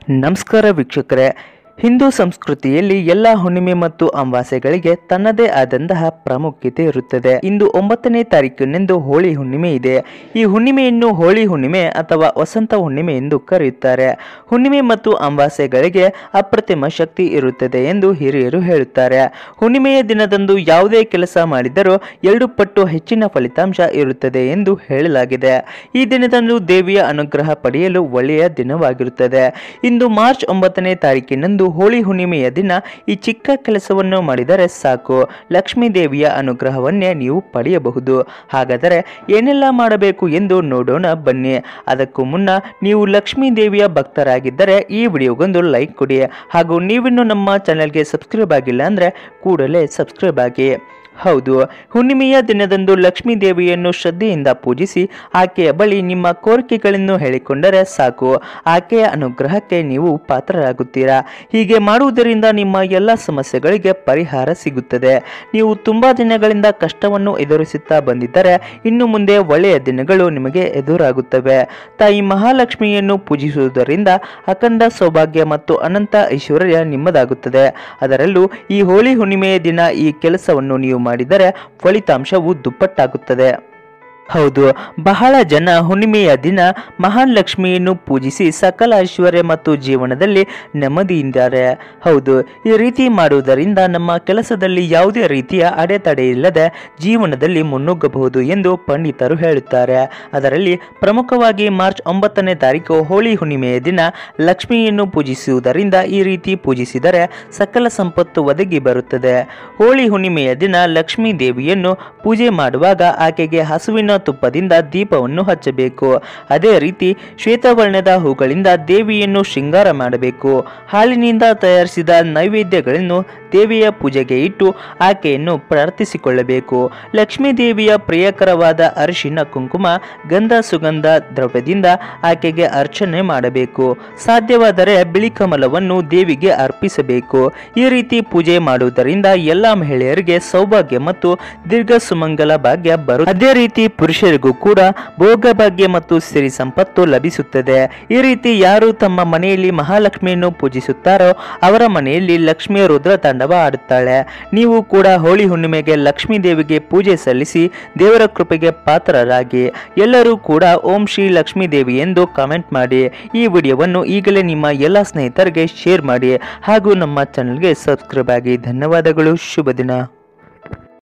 ನಮಸ್ಕಾರ ವೀಕ್ಷಕರೇ ಹಿಂದೂ ಸಂಸ್ಕೃತಿಯಲ್ಲಿ ಎಲ್ಲ ಹುಣ್ಣಿಮೆ ಮತ್ತು ಅಮಾವಾಸ್ಯೆಗಳಿಗೆ ತನ್ನದೇ ಆದಂತಹ ಪ್ರಾಮುಖ್ಯತೆ ಇರುತ್ತದೆ ಇಂದು ಒಂಬತ್ತನೇ ತಾರೀಕಿನಂದು ಹೋಳಿ ಹುಣ್ಣಿಮೆ ಇದೆ ಈ ಹುಣ್ಣಿಮೆಯನ್ನು ಹೋಳಿ ಹುಣ್ಣಿಮೆ ಅಥವಾ ವಸಂತ ಹುಣ್ಣಿಮೆ ಎಂದು ಕರೆಯುತ್ತಾರೆ ಹುಣ್ಣಿಮೆ ಮತ್ತು ಅಮಾವಾಸ್ಯೆಗಳಿಗೆ ಅಪ್ರತಿಮ ಶಕ್ತಿ ಇರುತ್ತದೆ ಎಂದು ಹಿರಿಯರು ಹೇಳುತ್ತಾರೆ ಹುಣ್ಣಿಮೆಯ ದಿನದಂದು ಯಾವುದೇ ಕೆಲಸ ಮಾಡಿದರೂ ಎರಡು ಪಟ್ಟು ಹೆಚ್ಚಿನ ಫಲಿತಾಂಶ ಇರುತ್ತದೆ ಎಂದು ಹೇಳಲಾಗಿದೆ ಈ ದಿನದಂದು ದೇವಿಯ ಅನುಗ್ರಹ ಪಡೆಯಲು ಒಳ್ಳೆಯ ದಿನವಾಗಿರುತ್ತದೆ ಇಂದು ಮಾರ್ಚ್ ಒಂಬತ್ತನೇ ತಾರೀಕಿನಂದು ಹೋಳಿ ಹುಣ್ಣಿಮೆಯ ದಿನ ಈ ಚಿಕ್ಕ ಕೆಲಸವನ್ನು ಮಾಡಿದರೆ ಸಾಕು ಲಕ್ಷ್ಮೀ ದೇವಿಯ ಅನುಗ್ರಹವನ್ನೇ ನೀವು ಪಡೆಯಬಹುದು ಹಾಗಾದರೆ ಏನೆಲ್ಲ ಮಾಡಬೇಕು ಎಂದು ನೋಡೋಣ ಬನ್ನಿ ಅದಕ್ಕೂ ಮುನ್ನ ನೀವು ಲಕ್ಷ್ಮೀ ದೇವಿಯ ಭಕ್ತರಾಗಿದ್ದರೆ ಈ ವಿಡಿಯೋಗೊಂದು ಲೈಕ್ ಕೊಡಿ ಹಾಗೂ ನೀವಿನ್ನು ನಮ್ಮ ಚಾನೆಲ್ಗೆ ಸಬ್ಸ್ಕ್ರೈಬ್ ಆಗಿಲ್ಲ ಅಂದರೆ ಕೂಡಲೇ ಸಬ್ಸ್ಕ್ರೈಬ್ ಆಗಿ ಹೌದು ಹುಣ್ಣಿಮೆಯ ದಿನದಂದು ಲಕ್ಷ್ಮೀ ದೇವಿಯನ್ನು ಶ್ರದ್ಧೆಯಿಂದ ಪೂಜಿಸಿ ಆಕೆಯ ಬಳಿ ನಿಮ್ಮ ಕೋರಿಕೆಗಳನ್ನು ಹೇಳಿಕೊಂಡರೆ ಸಾಕು ಆಕೆಯ ಅನುಗ್ರಹಕ್ಕೆ ನೀವು ಪಾತ್ರರಾಗುತ್ತೀರಾ ಹೀಗೆ ಮಾಡುವುದರಿಂದ ನಿಮ್ಮ ಎಲ್ಲ ಸಮಸ್ಯೆಗಳಿಗೆ ಪರಿಹಾರ ಸಿಗುತ್ತದೆ ನೀವು ತುಂಬಾ ದಿನಗಳಿಂದ ಕಷ್ಟವನ್ನು ಎದುರಿಸುತ್ತಾ ಬಂದಿದ್ದರೆ ಇನ್ನು ಮುಂದೆ ಒಳ್ಳೆಯ ದಿನಗಳು ನಿಮಗೆ ಎದುರಾಗುತ್ತವೆ ತಾಯಿ ಮಹಾಲಕ್ಷ್ಮಿಯನ್ನು ಪೂಜಿಸುವುದರಿಂದ ಅಖಂಡ ಸೌಭಾಗ್ಯ ಮತ್ತು ಅನಂತ ಐಶ್ವರ್ಯ ನಿಮ್ಮದಾಗುತ್ತದೆ ಅದರಲ್ಲೂ ಈ ಹೋಳಿ ಹುಣ್ಣಿಮೆಯ ದಿನ ಈ ಕೆಲಸವನ್ನು ನೀವು ಮಾಡಿದರೆ ಫಲಿತಾಂಶವು ದುಪ್ಪಟ್ಟಾಗುತ್ತದೆ ಹೌದು ಬಹಳ ಜನ ಹುಣ್ಣಿಮೆಯ ದಿನ ಮಹಾನ್ ಲಕ್ಷ್ಮಿಯನ್ನು ಪೂಜಿಸಿ ಸಕಲ ಐಶ್ವರ್ಯ ಮತ್ತು ಜೀವನದಲ್ಲಿ ನೆಮ್ಮದಿಯಿಂದಾರೆ ಹೌದು ಈ ರೀತಿ ಮಾಡುವುದರಿಂದ ನಮ್ಮ ಕೆಲಸದಲ್ಲಿ ಯಾವುದೇ ರೀತಿಯ ಅಡೆತಡೆ ಇಲ್ಲದೆ ಜೀವನದಲ್ಲಿ ಮುನ್ನುಗ್ಗಬಹುದು ಎಂದು ಪಂಡಿತರು ಹೇಳುತ್ತಾರೆ ಅದರಲ್ಲಿ ಪ್ರಮುಖವಾಗಿ ಮಾರ್ಚ್ ಒಂಬತ್ತನೇ ತಾರೀಕು ಹೋಳಿ ಹುಣ್ಣಿಮೆಯ ದಿನ ಲಕ್ಷ್ಮಿಯನ್ನು ಪೂಜಿಸುವುದರಿಂದ ಈ ರೀತಿ ಪೂಜಿಸಿದರೆ ಸಕಲ ಸಂಪತ್ತು ಒದಗಿ ಬರುತ್ತದೆ ಹೋಳಿ ಹುಣ್ಣಿಮೆಯ ದಿನ ಲಕ್ಷ್ಮೀ ದೇವಿಯನ್ನು ಪೂಜೆ ಮಾಡುವಾಗ ಆಕೆಗೆ ಹಸುವಿನ ತುಪ್ಪದಿಂದ ದೀಪವನ್ನು ಹಚ್ಚಬೇಕು ಅದೇ ರೀತಿ ಶ್ವೇತವರ್ಣದ ಹೂಗಳಿಂದ ದೇವಿಯನ್ನು ಶೃಂಗಾರ ಮಾಡಬೇಕು ಹಾಲಿನಿಂದ ತಯಾರಿಸಿದ ನೈವೇದ್ಯಗಳನ್ನು ದೇವಿಯ ಪೂಜೆಗೆ ಇಟ್ಟು ಆಕೆಯನ್ನು ಪ್ರಾರ್ಥಿಸಿಕೊಳ್ಳಬೇಕು ಲಕ್ಷ್ಮೀ ದೇವಿಯ ಪ್ರಿಯಕರವಾದ ಅರಿಶಿನ ಕುಂಕುಮ ಗಂಧ ಸುಗಂಧ ದ್ರವ್ಯದಿಂದ ಆಕೆಗೆ ಅರ್ಚನೆ ಮಾಡಬೇಕು ಸಾಧ್ಯವಾದರೆ ಬಿಳಿ ಕಮಲವನ್ನು ದೇವಿಗೆ ಅರ್ಪಿಸಬೇಕು ಈ ರೀತಿ ಪೂಜೆ ಮಾಡುವುದರಿಂದ ಎಲ್ಲ ಮಹಿಳೆಯರಿಗೆ ಸೌಭಾಗ್ಯ ಮತ್ತು ದೀರ್ಘ ಸುಮಂಗಲ ಭಾಗ್ಯ ಬರು ಅದೇ ರೀತಿ ಪುರುಷರಿಗೂ ಕೂಡ ಭೋಗ ಭಾಗ್ಯ ಮತ್ತು ಸಿರಿ ಸಂಪತ್ತು ಲಭಿಸುತ್ತದೆ ಈ ರೀತಿ ಯಾರು ತಮ್ಮ ಮನೆಯಲ್ಲಿ ಮಹಾಲಕ್ಷ್ಮಿಯನ್ನು ಪೂಜಿಸುತ್ತಾರೋ ಅವರ ಮನೆಯಲ್ಲಿ ಲಕ್ಷ್ಮಿಯ ರುದ್ರ ತಾಂಡವ ಆಡುತ್ತಾಳೆ ನೀವು ಕೂಡ ಹೋಳಿ ಹುಣ್ಣಿಮೆಗೆ ಲಕ್ಷ್ಮೀ ದೇವಿಗೆ ಪೂಜೆ ಸಲ್ಲಿಸಿ ದೇವರ ಕೃಪೆಗೆ ಪಾತ್ರರಾಗಿ ಎಲ್ಲರೂ ಕೂಡ ಓಂ ಶ್ರೀ ಲಕ್ಷ್ಮೀ ದೇವಿ ಎಂದು ಕಾಮೆಂಟ್ ಮಾಡಿ ಈ ವಿಡಿಯೋವನ್ನು ಈಗಲೇ ನಿಮ್ಮ ಎಲ್ಲ ಸ್ನೇಹಿತರಿಗೆ ಶೇರ್ ಮಾಡಿ ಹಾಗೂ ನಮ್ಮ ಚಾನೆಲ್ಗೆ ಸಬ್ಸ್ಕ್ರೈಬ್ ಆಗಿ ಧನ್ಯವಾದಗಳು ಶುಭ ದಿನ